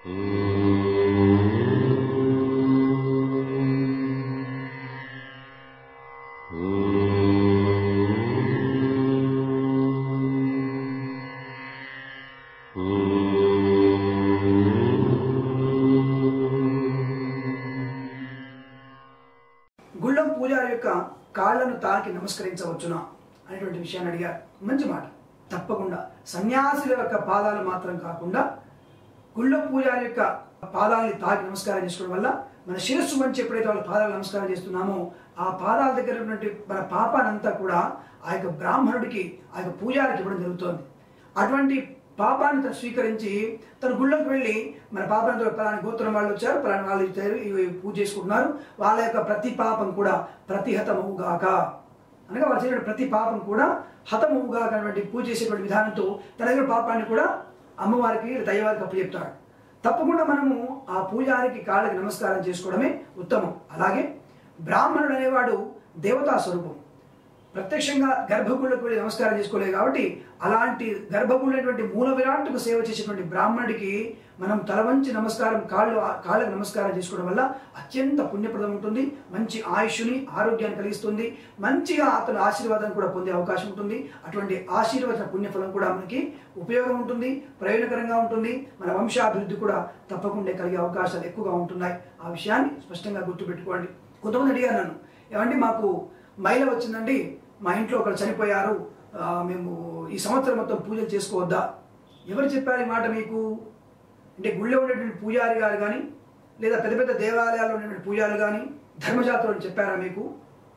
గుళ్ళం పూజారి యొక్క కాళ్లను తాకి నమస్కరించవచ్చునా అనేటువంటి విషయాన్ని అడిగారు మంచి మాట తప్పకుండా సన్యాసుల యొక్క పాదాలు మాత్రం కాకుండా గుళ్ళ పూజారి యొక్క పాదాలని తాకి నమస్కారం చేసుకోవడం వల్ల మన శిరస్సు మంచి ఎప్పుడైతే వాళ్ళ పాదాలు నమస్కారం చేస్తున్నామో ఆ పాదాల దగ్గర ఉన్నటువంటి మన పాపానంతా కూడా ఆ యొక్క బ్రాహ్మణుడికి ఆ యొక్క పూజారికి ఇవ్వడం జరుగుతోంది అటువంటి పాపాన్ని తను స్వీకరించి తన గుళ్ళకు వెళ్ళి మన పాపంతో పలాని గోత్రం వాళ్ళు వచ్చారు పలాని వాళ్ళు ఇచ్చారు ఇవి పూజ చేసుకుంటున్నారు వాళ్ళ యొక్క ప్రతి పాపం కూడా ప్రతిహతమవుగాక అనగా వాళ్ళు చేసిన ప్రతి పాపం కూడా హతమవుగాక అనేటువంటి పూజ చేసేటువంటి విధానంతో తన దగ్గర పాపాన్ని కూడా అమ్మవారికి దైవానికి అప్పచెప్తాడు తప్పకుండా మనము ఆ పూజారికి కాళ్ళకి నమస్కారం చేసుకోవడమే ఉత్తమం అలాగే బ్రాహ్మణుడు అనేవాడు దేవతా స్వరూపం ప్రత్యక్షంగా గర్భగుళ్ళకు వెళ్ళి నమస్కారం చేసుకోలేదు కాబట్టి అలాంటి గర్భగుళ్ళటువంటి మూల విరాట్టుకు సేవ చేసేటువంటి బ్రాహ్మణుడికి మనం తల వంచి నమస్కారం కాళ్ళు కాళ్ళకు నమస్కారం చేసుకోవడం వల్ల అత్యంత పుణ్యప్రదం ఉంటుంది మంచి ఆయుష్ని ఆరోగ్యాన్ని కలిగిస్తుంది మంచిగా అతను ఆశీర్వాదం కూడా పొందే అవకాశం ఉంటుంది అటువంటి ఆశీర్వచన పుణ్యఫలం కూడా మనకి ఉపయోగం ఉంటుంది ప్రయోజనకరంగా ఉంటుంది మన వంశాభివృద్ధి కూడా తప్పకుండా కలిగే అవకాశాలు ఎక్కువగా ఉంటున్నాయి ఆ విషయాన్ని స్పష్టంగా గుర్తుపెట్టుకోండి కొంతమంది అడిగారు నన్ను ఏమండి మాకు మైల వచ్చిందండి మా ఇంట్లో ఒకరు చనిపోయారు ఆ, మేము ఈ సంవత్సరం మొత్తం పూజలు చేసుకోవద్దా ఎవరు చెప్పారు ఈ మాట మీకు అంటే గుళ్ళో ఉండేటువంటి పూజారి గారు కానీ లేదా పెద్ద పెద్ద దేవాలయాల్లో ఉండేటువంటి పూజారులు కానీ ధర్మశాస్త్రులు చెప్పారా మీకు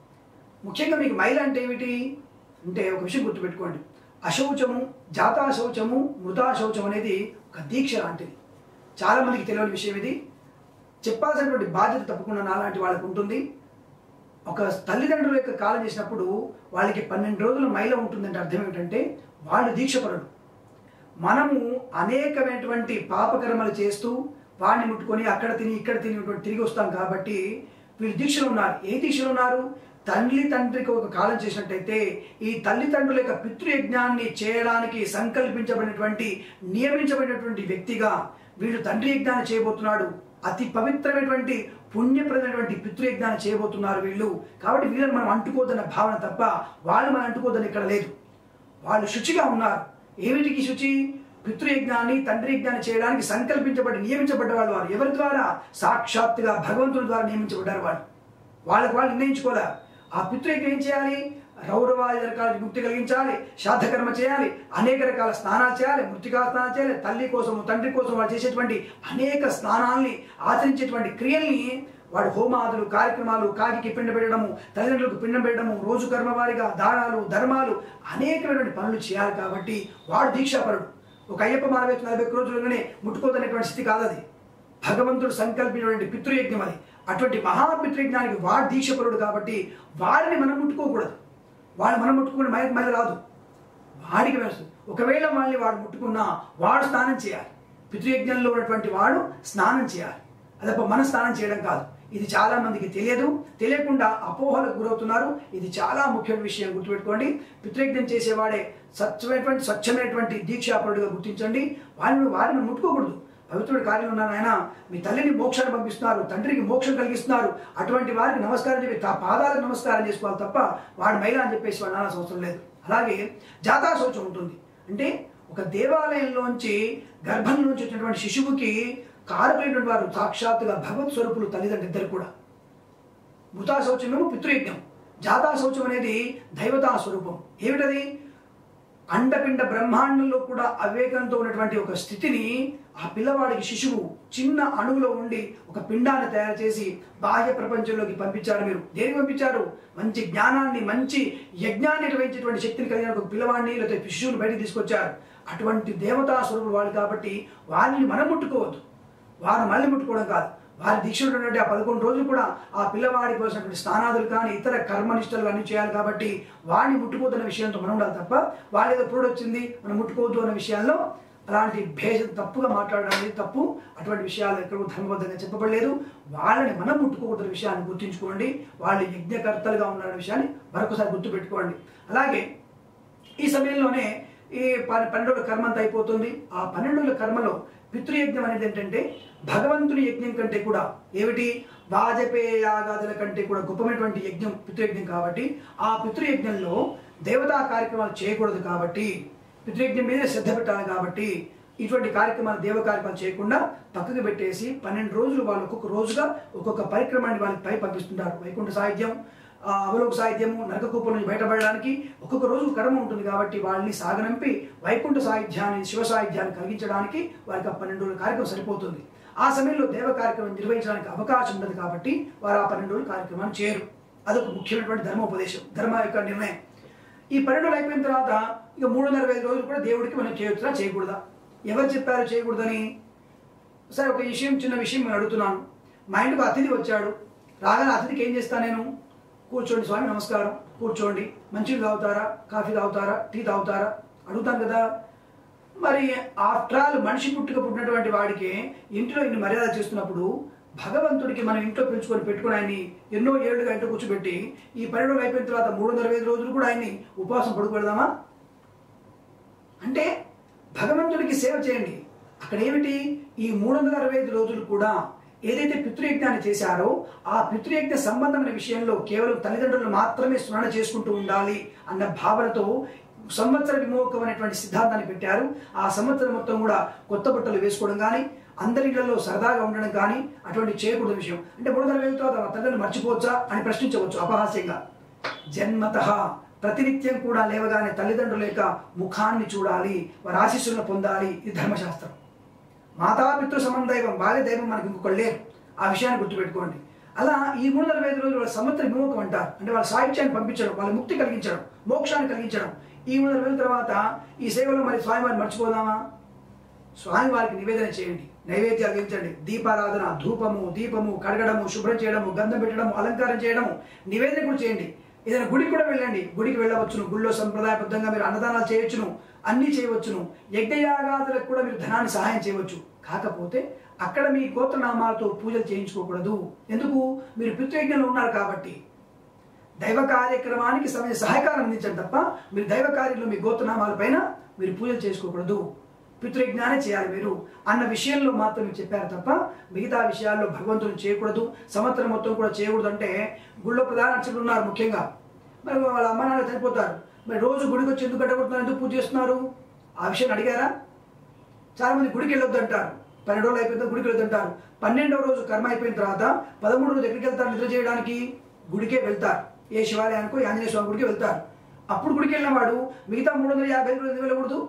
ముఖ్యంగా మీకు మైల అంటే ఏమిటి అంటే ఒక విషయం గుర్తుపెట్టుకోండి అశౌచము జాతా శౌచము మృతా శౌచం అనేది ఒక దీక్ష లాంటిది చాలా మందికి తెలియని విషయం ఇది చెప్పాల్సినటువంటి బాధ్యత తప్పకుండా నాలాంటి వాళ్ళకు ఉంటుంది ఒక తల్లిదండ్రుల యొక్క కాలం చేసినప్పుడు వాళ్ళకి పన్నెండు రోజుల మైల ఉంటుందంటే అర్థం ఏమిటంటే వాళ్ళు దీక్షపరుడు మనము అనేకమైనటువంటి పాపకర్మలు చేస్తూ వాడిని ముట్టుకొని అక్కడ తిని ఇక్కడ తిని ఇటువంటి తిరిగి వస్తాం కాబట్టి వీళ్ళు దీక్షలు ఉన్నారు ఏ దీక్షలు ఉన్నారు తల్లి తండ్రికి ఒక కాలం చేసినట్టయితే ఈ తల్లిదండ్రుల యొక్క పితృయజ్ఞాన్ని చేయడానికి సంకల్పించబడినటువంటి నియమించబడినటువంటి వ్యక్తిగా వీడు తండ్రి యజ్ఞాన్ని చేయబోతున్నాడు అతి పవిత్రమైనటువంటి పుణ్యప్రదమైనటువంటి పితృయజ్ఞాన్ని చేయబోతున్నారు వీళ్ళు కాబట్టి వీళ్ళని మనం అంటుకోదన్న భావన తప్ప వాళ్ళు మనం అంటుకోదని ఇక్కడ లేదు వాళ్ళు శుచిగా ఉన్నారు ఏమిటికి శుచి పితృయజ్ఞాన్ని తండ్రి యజ్ఞాన్ని చేయడానికి సంకల్పించబడి నియమించబడ్డ వాళ్ళు వారు ఎవరి ద్వారా సాక్షాత్తుగా భగవంతుని ద్వారా నియమించబడ్డారు వాళ్ళు వాళ్ళకి వాళ్ళు నిర్ణయించుకోలే ఆ పితృయజ్ఞం ఏం చేయాలి రౌరవాది రకాల ముక్తి కలిగించాలి శ్రాద్ధకర్మ చేయాలి అనేక రకాల స్నానాలు చేయాలి మృతికా స్నానాలు చేయాలి తల్లి కోసము తండ్రి కోసం వాళ్ళు చేసేటువంటి అనేక స్నానాల్ని ఆచరించేటువంటి క్రియల్ని వాడు హోమాదులు కార్యక్రమాలు కాకికి పిండ పెట్టడము తల్లిదండ్రులకు పిండం పెట్టడము రోజు కర్మ వారిగా దానాలు ధర్మాలు అనేకమైనటువంటి పనులు చేయాలి కాబట్టి వాడు దీక్షాపరుడు ఒక అయ్యప్ప మాల వేసి నలభై ఒక్క రోజుల్లోనే ముట్టుకోదనేటువంటి స్థితి కాదు అది భగవంతుడు సంకల్పించినటువంటి పితృయజ్ఞం అది అటువంటి మహాపితృయజ్ఞానికి వాడు దీక్షపరుడు కాబట్టి వాడిని మనం ముట్టుకోకూడదు వాడు మనం ముట్టుకుని మళ్ళీ మళ్ళీ రాదు వాడికి వేస్తుంది ఒకవేళ మళ్ళీ వాడు ముట్టుకున్నా వాడు స్నానం చేయాలి పితృయజ్ఞంలో ఉన్నటువంటి వాడు స్నానం చేయాలి అదప్ప మన స్నానం చేయడం కాదు ఇది చాలా మందికి తెలియదు తెలియకుండా అపోహలకు గురవుతున్నారు ఇది చాలా ముఖ్యమైన విషయం గుర్తుపెట్టుకోండి పితృయజ్ఞం చేసేవాడే స్వచ్ఛమైనటువంటి స్వచ్ఛమైనటువంటి దీక్షాపరుడుగా గుర్తించండి వారిని వారిని ముట్టుకోకూడదు పవిత్రుడి కార్యం ఉన్నాను ఆయన మీ తల్లిని మోక్షాన్ని పంపిస్తున్నారు తండ్రికి మోక్షం కలిగిస్తున్నారు అటువంటి వారికి నమస్కారం చెప్పి తా పాదాలకు నమస్కారం చేసుకోవాలి తప్ప వాడు మహిళ అని చెప్పేసి వాడు నాన్న అవసరం లేదు అలాగే జాతా శౌచం ఉంటుంది అంటే ఒక దేవాలయంలోంచి గర్భం నుంచి వచ్చినటువంటి శిశువుకి కారకులైనటువంటి వారు సాక్షాత్తుగా భగవత్ స్వరూపులు తల్లిదండ్రులు ఇద్దరు కూడా మృతా శౌచమేమో పితృయజ్ఞం జాతా శౌచం అనేది దైవతా స్వరూపం ఏమిటది అండపిండ బ్రహ్మాండంలో కూడా అవివేకంతో ఉన్నటువంటి ఒక స్థితిని ఆ పిల్లవాడికి శిశువు చిన్న అణువులో ఉండి ఒక పిండాన్ని తయారు చేసి బాహ్య ప్రపంచంలోకి పంపించారు మీరు దేనికి పంపించారు మంచి జ్ఞానాన్ని మంచి యజ్ఞాన్ని నిర్వహించేటువంటి శక్తిని కలిగిన ఒక పిల్లవాడిని లేకపోతే శిశువుని బయటికి తీసుకొచ్చారు అటువంటి దేవతా స్వరూపులు వాళ్ళు కాబట్టి వారిని మనం ముట్టుకోవద్దు వారు మళ్ళీ ముట్టుకోవడం కాదు వారి దీక్షలు ఉన్నటువంటి ఆ పదకొండు రోజులు కూడా ఆ పిల్లవాడికి వచ్చినటువంటి స్నానాదులు కానీ ఇతర కర్మనిష్టలు అన్ని చేయాలి కాబట్టి వాడిని ముట్టుకోవద్దన్న విషయంతో మనం ఉండాలి తప్ప వాళ్ళు ఏదో పురుడు వచ్చింది మనం ముట్టుకోవద్దు అన్న విషయాల్లో అలాంటి భేష తప్పుగా మాట్లాడడం అనేది తప్పు అటువంటి విషయాలు ఎక్కడ ధర్మబద్ధంగా చెప్పబడలేదు వాళ్ళని మనం ముట్టుకోకూడదు విషయాన్ని గుర్తుంచుకోండి వాళ్ళు యజ్ఞకర్తలుగా ఉన్నారనే విషయాన్ని మరొకసారి గుర్తుపెట్టుకోండి అలాగే ఈ సమయంలోనే ఈ ప- పన్నెండు రోజుల కర్మ అంతా అయిపోతుంది ఆ పన్నెండు రోజుల కర్మలో పితృయజ్ఞం అనేది ఏంటంటే భగవంతుని యజ్ఞం కంటే కూడా ఏమిటి వాజపేయ యాగాదుల కంటే కూడా గొప్పమైనటువంటి యజ్ఞం పితృయజ్ఞం కాబట్టి ఆ పితృయజ్ఞంలో దేవతా కార్యక్రమాలు చేయకూడదు కాబట్టి పితృయజ్ఞం మీదే శ్రద్ధ పెట్టాలి కాబట్టి ఇటువంటి కార్యక్రమాలు దేవ కార్యక్రమాలు చేయకుండా పక్కకు పెట్టేసి పన్నెండు రోజులు వాళ్ళు ఒక్కొక్క రోజుగా ఒక్కొక్క పరిక్రమాన్ని వాళ్ళకి పై పంపిస్తుంటారు వైకుంఠ సాహిత్యం ఆ, అవలోక సాహిత్యము నరకకూపల నుంచి బయటపడడానికి ఒక్కొక్క రోజు కర్మ ఉంటుంది కాబట్టి వాళ్ళని సాగనంపి వైకుంఠ సాహిత్యాన్ని శివ సాహిత్యాన్ని కలిగించడానికి వారికి ఆ పన్నెండు రోజుల కార్యక్రమం సరిపోతుంది ఆ సమయంలో దేవ కార్యక్రమం నిర్వహించడానికి అవకాశం ఉండదు కాబట్టి వారు ఆ పన్నెండు రోజుల కార్యక్రమాన్ని చేయరు అదొక ముఖ్యమైనటువంటి ధర్మోపదేశం ధర్మ యొక్క నిర్ణయం ఈ పన్నెండు రోజులు అయిపోయిన తర్వాత ఇక మూడు వందల ఐదు రోజులు కూడా దేవుడికి మనం చేయొచ్చునా చేయకూడదా ఎవరు చెప్పారు చేయకూడదని సరే ఒక విషయం చిన్న విషయం నేను అడుగుతున్నాను మా ఇంటికి అతిథి వచ్చాడు రాగానే అతిథికి ఏం చేస్తాను నేను కూర్చోండి స్వామి నమస్కారం కూర్చోండి మంచిది తాగుతారా కాఫీ తాగుతారా టీ తాగుతారా అడుగుతాను కదా మరి ఆఫ్టర్ ఆల్ మనిషి పుట్టుక పుట్టినటువంటి వాడికి ఇంట్లో ఇన్ని మర్యాద చేస్తున్నప్పుడు భగవంతుడికి మనం ఇంట్లో పిలుచుకొని పెట్టుకుని ఆయన్ని ఎన్నో ఏళ్ళుగా ఇంట్లో కూర్చోబెట్టి ఈ పన్నెండు అయిపోయిన తర్వాత మూడు వందల ఐదు రోజులు కూడా ఆయన్ని ఉపవాసం పడుకోబెడదామా అంటే భగవంతుడికి సేవ చేయండి అక్కడ ఏమిటి ఈ మూడు వందల అరవై ఐదు రోజులు కూడా ఏదైతే పితృయజ్ఞాన్ని చేశారో ఆ పితృయజ్ఞ సంబంధమైన విషయంలో కేవలం తల్లిదండ్రులు మాత్రమే స్మరణ చేసుకుంటూ ఉండాలి అన్న భావనతో సంవత్సర విమోకం అనేటువంటి సిద్ధాంతాన్ని పెట్టారు ఆ సంవత్సరం మొత్తం కూడా కొత్త బట్టలు వేసుకోవడం కానీ అందరి ఇళ్లలో సరదాగా ఉండడం కానీ అటువంటి చేయకూడదు విషయం అంటే మూడు వందల వేల తర్వాత తల్లిదండ్రులు మర్చిపోవచ్చా అని ప్రశ్నించవచ్చు అపహాస్యంగా జన్మత ప్రతినిత్యం కూడా లేవగానే తల్లిదండ్రుల యొక్క ముఖాన్ని చూడాలి వారి ఆశీస్సులను పొందాలి ఇది ధర్మశాస్త్రం మాతాపితృ సమందైవం వాళ్ళే దైవం మనకి ఇంకొకళ్ళు లేరు ఆ విషయాన్ని గుర్తుపెట్టుకోండి అలా ఈ మూడు వందల ఐదు రోజులు వాళ్ళ సంవత్సర విమోకం అంటారు అంటే వాళ్ళ సాహిత్యాన్ని పంపించడం వాళ్ళ ముక్తి కలిగించడం మోక్షాన్ని కలిగించడం ఈ మూడు వందల రోజుల తర్వాత ఈ సేవలో మరి స్వామివారిని మర్చిపోదామా స్వామివారికి నివేదన చేయండి నైవేద్యాలు వేయించండి దీపారాధన ధూపము దీపము కడగడము శుభ్రం చేయడము గంధం పెట్టడము అలంకారం చేయడము నివేదన కూడా చేయండి ఏదైనా గుడికి కూడా వెళ్ళండి గుడికి వెళ్ళవచ్చును గుడిలో సంప్రదాయబద్ధంగా మీరు అన్నదానాలు చేయొచ్చును అన్నీ చేయవచ్చును యజ్ఞయాగాదులకు కూడా మీరు ధనాన్ని సహాయం చేయవచ్చు కాకపోతే అక్కడ మీ గోత్రనామాలతో పూజలు చేయించుకోకూడదు ఎందుకు మీరు పితృయజ్ఞంలో ఉన్నారు కాబట్టి దైవ కార్యక్రమానికి సమయ సహకారం అందించండి తప్ప మీరు దైవ కార్యంలో మీ గోత్రనామాల పైన మీరు పూజలు చేసుకోకూడదు పితృయజ్ఞానే చేయాలి మీరు అన్న విషయంలో మాత్రమే చెప్పారు తప్ప మిగతా విషయాల్లో భగవంతుని చేయకూడదు సంవత్సరం మొత్తం కూడా చేయకూడదు అంటే గుళ్ళో ప్రధాన అర్చకులు ఉన్నారు ముఖ్యంగా మరి వాళ్ళ అమ్మ నాన్న చనిపోతారు మరి రోజు గుడికి వచ్చి ఎందుకు కట్టబడుతున్నారు ఎందుకు పూజ చేస్తున్నారు ఆ విషయాన్ని అడిగారా చాలా మంది గుడికి వెళ్ళొద్దు అంటారు పన్నెండు రోజులు అయిపోయిన తర్వాత గుడికి వెళ్ళొద్దు అంటారు పన్నెండవ రోజు కర్మ అయిపోయిన తర్వాత పదమూడు రోజు ఎక్కడికి వెళ్తారు నిద్ర చేయడానికి గుడికే వెళ్తారు ఏ శివాలయానికో ఈ ఆంజనేయ స్వామి గుడికి వెళ్తారు అప్పుడు గుడికి వెళ్ళిన వాడు మిగతా మూడు వందల యాభై ఐదు రోజులు ఎందుకు వెళ్ళకూడదు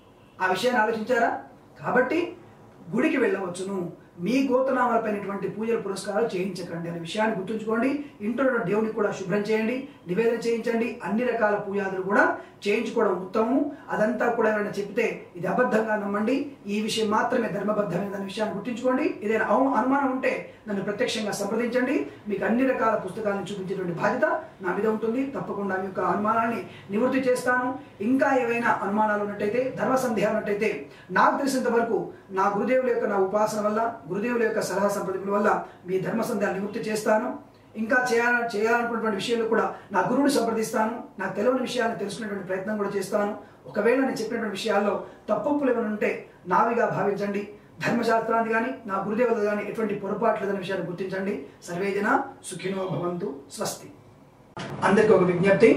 ఆ విషయాన్ని ఆలోచించారా కాబట్టి గుడికి వెళ్ళవచ్చును మీ గోత్రనామాలపైనటువంటి పూజలు పురస్కారాలు చేయించకండి అనే విషయాన్ని గుర్తుంచుకోండి ఇంట్లో ఉన్న దేవునికి కూడా శుభ్రం చేయండి నివేదన చేయించండి అన్ని రకాల పూజాదులు కూడా చేయించుకోవడం ఉత్తమము అదంతా కూడా ఎవరైనా చెప్తే ఇది అబద్ధంగా నమ్మండి ఈ విషయం మాత్రమే ధర్మబద్ధమైనదనే విషయాన్ని గుర్తుంచుకోండి ఏదైనా అవ- అనుమానం ఉంటే నన్ను ప్రత్యక్షంగా సంప్రదించండి మీకు అన్ని రకాల పుస్తకాలను చూపించేటువంటి బాధ్యత నా మీద ఉంటుంది తప్పకుండా మీ యొక్క అనుమానాన్ని నివృత్తి చేస్తాను ఇంకా ఏవైనా అనుమానాలు ఉన్నట్టయితే ధర్మ సందేహాలు ఉన్నట్టయితే నాకు తెలిసినంత వరకు నా గురుదేవుల యొక్క నా ఉపాసన వల్ల గురుదేవుల యొక్క సలహా సంప్రదింపుల వల్ల మీ ధర్మ సందేహాలు నివృత్తి చేస్తాను ఇంకా చేయాల చేయాలనుకున్నటువంటి విషయంలో కూడా నా గురువుని సంప్రదిస్తాను నాకు తెలియని విషయాలను తెలుసుకునేటువంటి ప్రయత్నం కూడా చేస్తాను ఒకవేళ నేను చెప్పినటువంటి విషయాల్లో తప్పొప్పులు ఏమైనా ఉంటే నావిగా భావించండి ధర్మశాస్త్రాన్ని కానీ నా గురుదేవులు కానీ ఎటువంటి పొరపాట్లు లేదనే విషయాన్ని గుర్తించండి సర్వేజన సుఖినో భవంతు స్వస్తి అందరికీ ఒక విజ్ఞప్తి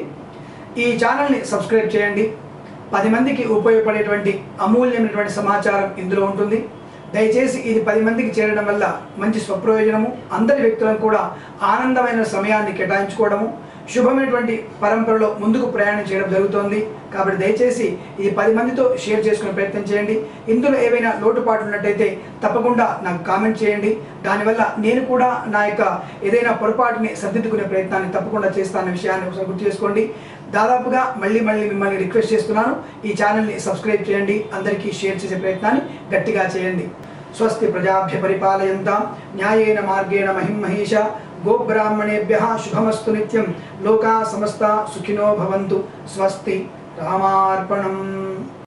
ఈ ఛానల్ని సబ్స్క్రైబ్ చేయండి పది మందికి ఉపయోగపడేటువంటి అమూల్యమైనటువంటి సమాచారం ఇందులో ఉంటుంది దయచేసి ఇది పది మందికి చేరడం వల్ల మంచి స్వప్రయోజనము అందరి వ్యక్తులను కూడా ఆనందమైన సమయాన్ని కేటాయించుకోవడము శుభమైనటువంటి పరంపరలో ముందుకు ప్రయాణం చేయడం జరుగుతోంది కాబట్టి దయచేసి ఇది పది మందితో షేర్ చేసుకునే ప్రయత్నం చేయండి ఇందులో ఏవైనా లోటుపాట్లు ఉన్నట్టయితే తప్పకుండా నాకు కామెంట్ చేయండి దానివల్ల నేను కూడా నా యొక్క ఏదైనా పొరపాటుని సర్దిద్దుకునే ప్రయత్నాన్ని తప్పకుండా చేస్తానన్న విషయాన్ని ఒకసారి గుర్తు చేసుకోండి దాదాపుగా మళ్ళీ మళ్ళీ మిమ్మల్ని రిక్వెస్ట్ చేస్తున్నాను ఈ ఛానల్ని సబ్స్క్రైబ్ చేయండి అందరికీ షేర్ చేసే ప్రయత్నాన్ని గట్టిగా చేయండి స్వస్తి ప్రజాభ్య పరిపాలయంతాం న్యాయేన మార్గేణ మహిం మహేష గోబ్రాహ్మణేభ్య శుభమస్తు నిత్యం లోకా సమస్త సుఖినో భవంతు స్వస్తి రామార్పణం